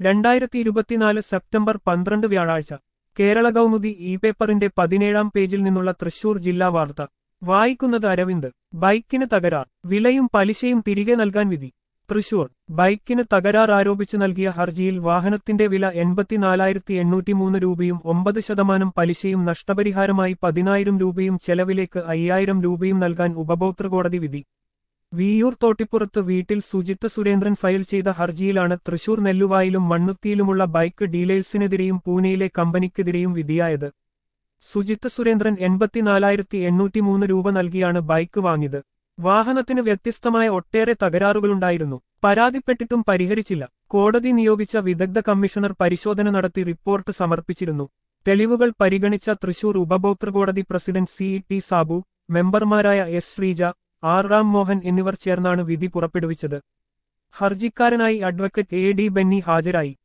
രണ്ടായിരത്തി ഇരുപത്തിനാല് സെപ്റ്റംബർ പന്ത്രണ്ട് വ്യാഴാഴ്ച കേരള കൗമുദി ഇ പേപ്പറിന്റെ പതിനേഴാം പേജിൽ നിന്നുള്ള തൃശൂർ ജില്ലാ വാർത്ത വായിക്കുന്നത് അരവിന്ദ് ബൈക്കിന് തകരാർ വിലയും പലിശയും തിരികെ നൽകാൻ വിധി തൃശൂർ ബൈക്കിന് തകരാർ ആരോപിച്ച് നൽകിയ ഹർജിയിൽ വാഹനത്തിന്റെ വില എൺപത്തിനാലായിരത്തി എണ്ണൂറ്റിമൂന്ന് രൂപയും ഒമ്പത് ശതമാനം പലിശയും നഷ്ടപരിഹാരമായി പതിനായിരം രൂപയും ചെലവിലേക്ക് അയ്യായിരം രൂപയും നൽകാൻ ഉപഭോക്തൃ കോടതി വിധി വിയൂർ തോട്ടിപ്പുറത്ത് വീട്ടിൽ സുജിത്ത് സുരേന്ദ്രൻ ഫയൽ ചെയ്ത ഹർജിയിലാണ് തൃശൂർ നെല്ലുവായിലും മണ്ണുത്തിയിലുമുള്ള ബൈക്ക് ഡീലേഴ്സിനെതിരെയും പൂനെയിലെ കമ്പനിക്കെതിരെയും വിധിയായത് സുജിത്ത് സുരേന്ദ്രൻ എൺപത്തിനാലായിരത്തി എണ്ണൂറ്റിമൂന്ന് രൂപ നൽകിയാണ് ബൈക്ക് വാങ്ങിയത് വാഹനത്തിന് വ്യത്യസ്തമായ ഒട്ടേറെ തകരാറുകളുണ്ടായിരുന്നു പരാതിപ്പെട്ടിട്ടും പരിഹരിച്ചില്ല കോടതി നിയോഗിച്ച വിദഗ്ധ കമ്മീഷണർ പരിശോധന നടത്തി റിപ്പോർട്ട് സമർപ്പിച്ചിരുന്നു തെളിവുകൾ പരിഗണിച്ച തൃശൂർ ഉപഭോക്തൃ കോടതി പ്രസിഡന്റ് സി ടി സാബു മെമ്പർമാരായ എസ് ശ്രീജ ആർ റാം മോഹൻ എന്നിവർ ചേർന്നാണ് വിധി പുറപ്പെടുവിച്ചത് ഹർജിക്കാരനായി അഡ്വക്കേറ്റ് എ ഡി ബെന്നി ഹാജരായി